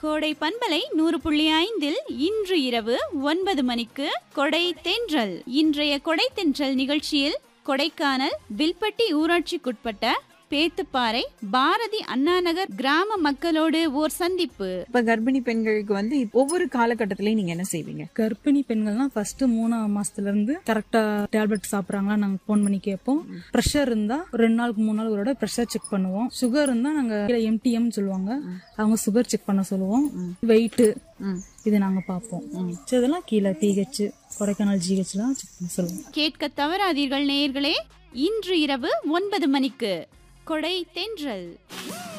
கோடை பண்பலை நூறு புள்ளி ஐந்தில் இன்று இரவு ஒன்பது மணிக்கு கொடை தென்றல் இன்றைய கொடை தென்றல் நிகழ்ச்சியில் கொடைக்கானல் வில்பட்டி ஊராட்சிக்குட்பட்ட பேத்துப்பாறை பாரதி அண்ணாநகர் கிராம மக்களோடு ஓர் சந்திப்பு இப்ப கர்ப்பிணி பெண்களுக்கு வந்து இப்ப ஒவ்வொரு காலகட்டத்திலயும் நீங்க என்ன செய்வீங்க கர்ப்பிணி பெண்கள்லாம் ஃபர்ஸ்ட் மூணாம் மாசத்துல இருந்து கரெக்டா டேப்லெட் சாப்பிடுறாங்களா நாங்க ஃபோன் பண்ணி கேட்போம் ப்ரெஷர் இருந்தா ஒரு ரெண்டு நாளுக்கு மூணு நாள் ஒரு ப்ரெஷர் செக் பண்ணுவோம் சுகர் இருந்தா நாங்க எம்டிஎம் சொல்லுவாங்க அவங்க சுகர் செக் பண்ண சொல்லுவோம் வெயிட் இது நாங்க பார்ப்போம் சரி, இதெல்லாம் கீழே பிஹெச் கொடைக்கானல் ஜிஹெச்லாம் செக் பண்ண சொல்லுவோம் கேட்க தவறாதீர்கள் நேயர்களே இன்று இரவு ஒன்பது மணிக்கு கொடை தென்றல்